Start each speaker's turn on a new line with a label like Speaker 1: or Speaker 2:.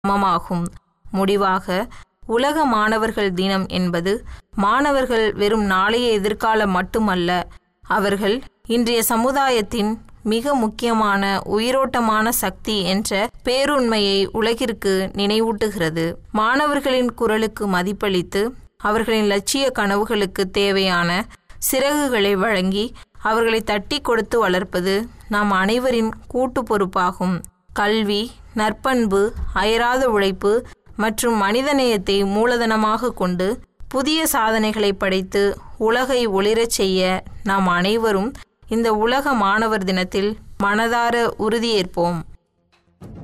Speaker 1: சமமாகும் முடிவாக உலக மாணவர்கள் தினம் என்பது மாணவர்கள் வெறும் நாளைய எதிர்காலம் மட்டுமல்ல அவர்கள் இன்றைய சமுதாயத்தின் மிக முக்கியமான உயிரோட்டமான சக்தி என்ற பேருண்மையை உலகிற்கு நினைவூட்டுகிறது மாணவர்களின் குரலுக்கு மதிப்பளித்து அவர்களின் லட்சிய கனவுகளுக்கு தேவையான சிறகுகளை வழங்கி அவர்களை தட்டி கொடுத்து வளர்ப்பது நாம் அனைவரின் கூட்டு பொறுப்பாகும் கல்வி நற்பண்பு அயராத உழைப்பு மற்றும் மனிதநேயத்தை மூலதனமாக கொண்டு புதிய சாதனைகளை படைத்து உலகை ஒளிரச் செய்ய நாம் அனைவரும் இந்த உலக மாணவர் தினத்தில் மனதார உறுதியேற்போம்